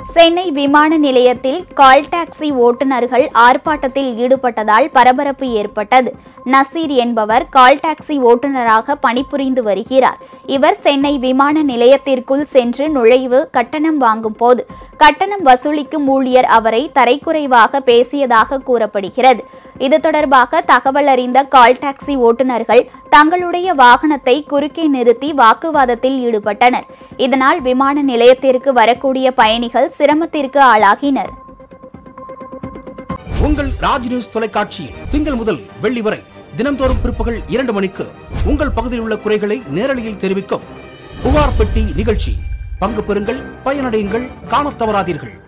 சென்னை விமான நிலையத்தில் call taxi ஓட்டுநர்கள் ஆர்ப்பாட்டத்தில் ஈடுபட்டதால் பரபரப்பு ஏற்பட்டது நசீர் என்பவர் கால் டாக்ஸி ஓட்டுநராக பணிபுரிந்து வருகிறார் இவர் சென்னை விமான நிலையத்திற்குள் சென்று நுழைவு கட்டணம் வாங்கும் போது கட்டணம் வசூலிக்கும் ஊழியர் அவரை தரைக்குறைவாக பேசியதாக கூறப்படுகிறது இது தொடர்பாக தகவல் அறிந்த கால் டாக்ஸி ஓட்டுநர்கள் தங்களுடைய வாகனத்தை குறுக்கே நிறுத்தி வாக்குவாதத்தில் ஈடுபட்டனர் இதனால் விமான நிலையத்திற்கு வரக்கூடிய பயணிகள் சிரமத்திற்கு ஆளாகினர் உங்கள் ராஜ் நியூஸ் தொலைக்காட்சியில் திங்கள் முதல் வெள்ளி வரை தினம்தோறும் பிற்பகல் இரண்டு மணிக்கு உங்கள் பகுதியில் உள்ள குறைகளை நேரலையில் தெரிவிக்கும் புகார் பெட்டி நிகழ்ச்சி பங்கு பெறுங்கள் பயனடையுங்கள் காணத் தவறாதீர்கள்